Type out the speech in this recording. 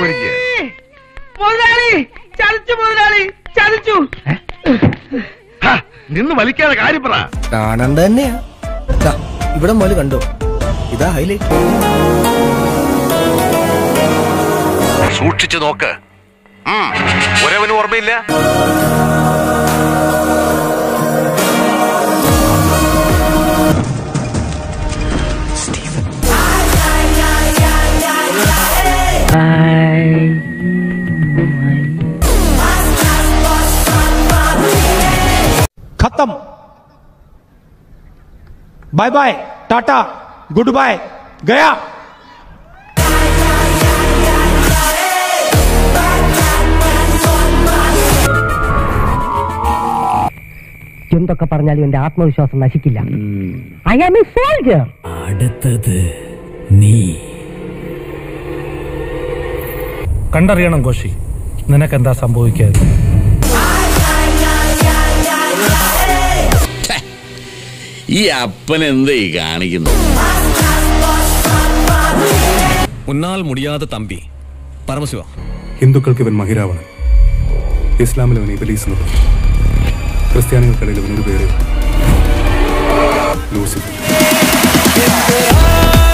പിടിക്കുക മുതലാളി ചതിച്ചു മുതലാളി ചതിച്ചു ഹാ, നിന്ന് വലിക്കാതെ കാര്യം പറ കാണണ്ട തന്നെയാ ദാ, ഇവിടെ മുതൽ കണ്ടോ ഇതാ ഹൈലൈറ്റ് സൂക്ഷിച്ചു നോക്ക് ഉം, ഒരവനും ഓർമ്മയില്ല खत्म bye bye tata good bye गया എന്തൊക്കെ പറഞ്ഞാലും എന്റെ ആത്മവിശ്വാസം നശിക്കില്ല ഐ ആം എ സോൾജർ അടുത്തത് നീ കണ്ടറിയണം കോശി നിനക്കെന്താ സംഭവിക്കാതെ ഈ അപ്പൻ എന്താ ഈ കാണിക്കുന്നു ഉന്നാൽ മുടിയാതെ തമ്പി പരമശിവ ഹിന്ദുക്കൾക്ക് ഇവൻ മഹിരാവണൻ ഇസ്ലാമിൽ അവൻ ഇബലീസ് എന്ന് പറയും ക്രിസ്ത്യാനികൾക്കിടയിൽ ഇവനൊരു പേര് ലൂസിഫർ